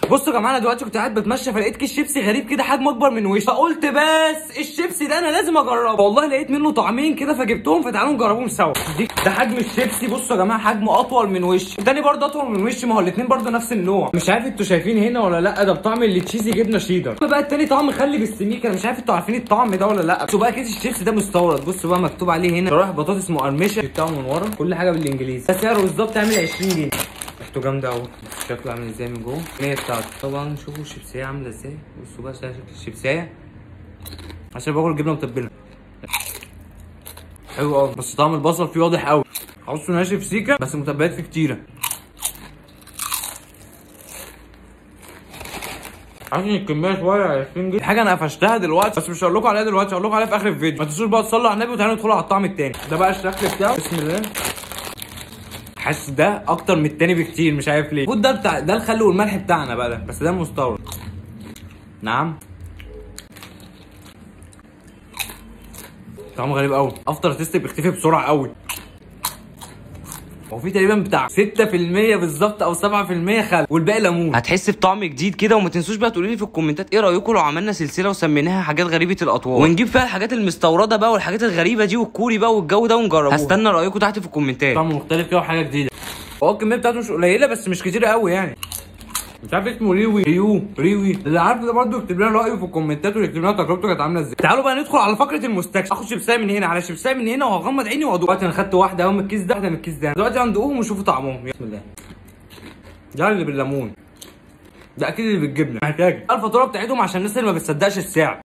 بصوا يا جماعه انا دلوقتي كنت قاعد بتمشى فلقيت كيس شيبسي غريب كده حجمه اكبر من وشي فقلت بس الشيبسي ده انا لازم اجربه والله لقيت منه طعمين كده فجبتهم فتعالوا نجربهم سوا دي ده حجم الشيبسي بصوا يا جماعه حجمه اطول من وشي التاني برضه اطول من وشي ما هو الاثنين برضه نفس النوع مش عارف انتوا شايفين هنا ولا لا ده بطعم اللي تشيزي جبنه شيدر بقى التاني طعم مخلي بالسميك انا مش عارف انتوا عارفين الطعم ده ولا لا بصوا بقى كيس الشيبسي ده مستورد بصوا بقى مكتوب عليه هنا شرايح بطاطس مقرمشه بتاعه من ورا كل حاجه بالانجليزي ده سعره بالظبط عامل 20 جنيه ريحته جامده قوي شكله عامل ازاي من جوه الصينيه بتاعته طبعا شوفوا الشيبسيه عامله ازاي بصوا بقى شكل الشيبسيه عشان باكل جبنه متبله حلو قوي بس طعم البصل فيه واضح قوي حاسه ناشف سيكا بس متبلات فيه كتيره حاسس ان الكميه شويه 20 جنيه حاجه انا قفشتها دلوقتي بس مش هقول لكم عليها دلوقتي هقول لكم عليها في اخر الفيديو ما تنسوش بقى تصلوا على النبي وتعالوا ندخلوا على الطعم التاني ده بقى الشكل بتاعه بسم الله حاسس ده اكتر من التاني بكتير مش عارف ليه المفروض ده بتاع ده الخل والملح بتاعنا بقى ده بس ده مستورد نعم طعمه غريب قوي افتر تيست بيختفي بسرعه قوي هو في تقريبا بتاع 6% بالظبط او 7% خل والباقي ليمون هتحس بطعم جديد كده وما تنسوش بقى تقولوا لي في الكومنتات ايه رايكم لو عملنا سلسله وسميناها حاجات غريبه الاطوار ونجيب فيها الحاجات المستورده بقى والحاجات الغريبه دي والكوري بقى والجو ده ونجربوها هستنى رايكم تحت في الكومنتات طعم مختلف كده وحاجه جديده هو الكميه بتاعته مش قليله بس مش كتير قوي يعني مش عارف اسمه ريوي ريو ريوي اللي عارف ده برضه يكتب لنا رايه في الكومنتات ويكتب لنا تجربته كانت عامله ازاي تعالوا بقى ندخل على فقره المستكشف اخد شيبسايه من هنا على شيبسايه من هنا وهغمض عيني وادوق دلوقتي انا خدت واحده اهو من الكيس ده واحده من الكيس ده دلوقتي هندوقهم ونشوفوا طعمهم بسم الله ده اللي بالليمون ده اكيد اللي بالجبنه محتاج الفاتوره بتاعتهم عشان الناس اللي ما بتصدقش السعر